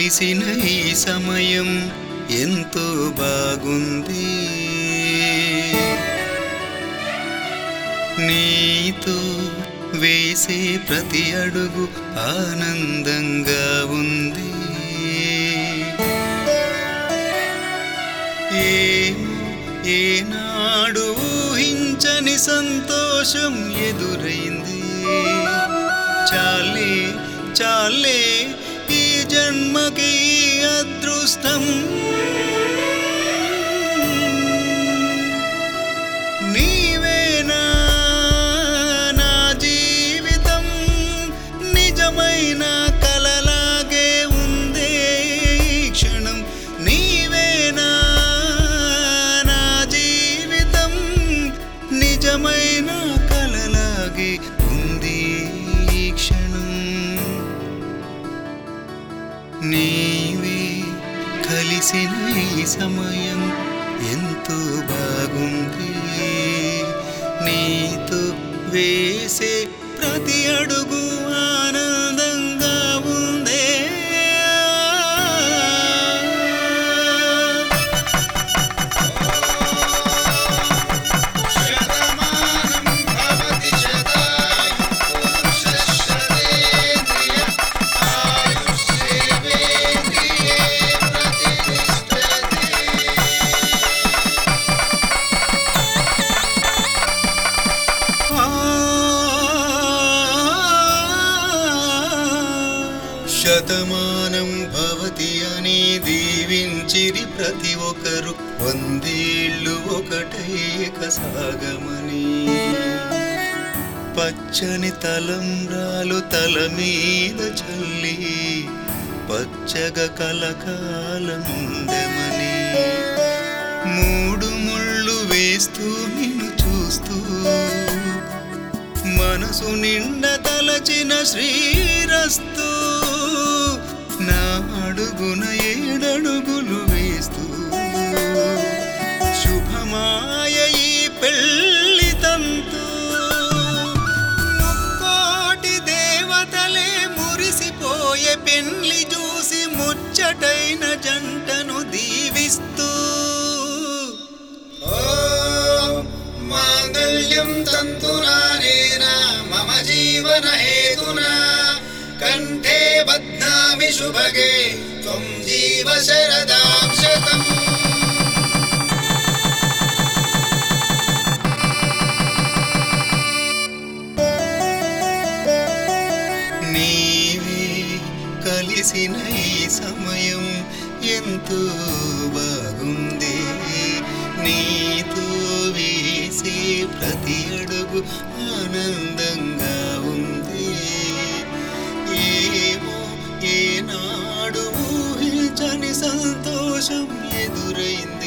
కలిసిన ఈ సమయం ఎంతో బాగుంది నీతో వేసే ప్రతి అడుగు ఆనందంగా ఉంది ఏమో ఏనాడు ఊహించని సంతోషం ఎదురైంది చాలే చాలే ఈ జన్మకి ఈ అదృష్టం నీవేనా నా జీవితం నిజమైన కలలాగే ఉందే ఈ క్షణం నీవేనా నా జీవితం నిజమైన కలలాగే ఉంది ఈ క్షణం నీవే కలిసిన ఈ సమయం ఎంతో బాగుంది నీతో వేసే ప్రతి అడుగు ఆనందంగా ఉందే శతమానం భవతి శతాయు పురుషశతేంద్రియ ఆయుష్యేవేంద్రియే ప్రతిష్టతే శతమానం భవతి అని దీవించిరి ప్రతి ఒక్కరు వందేళ్ళు ఒకటైక సాగమని పచ్చని తలంబ్రాలు తల మీద చల్లి పచ్చగా కలకాలముండమని మూడు ముళ్ళు వేస్తూ నిన్ను చూస్తూ మనసు నిండ తలచిన శ్రీరస్తు నా అడుగున ఏడడుగులు వేస్తూ శుభమాయ ఈ పెళ్ళి తంతు ముక్కోటి దేవతలే మురిసిపోయే పెళ్లి చూసి ముచ్చటైన జంటను దీవిస్తూ ఓం మాంగళ్యం తంతునానేన మమ జీవన హేతునా కంఠే బధ్నామి శుభగే త్వం జీవ శరదాం శతం నీవే కలిసిన ఈ సమయం ఎంతో బాగుంది నీతో వేసే ప్రతి అడుగు ఆనందంగా ఉంది ఏమో ఏనాడు ఊహించని సంతోషం ఎదురైంది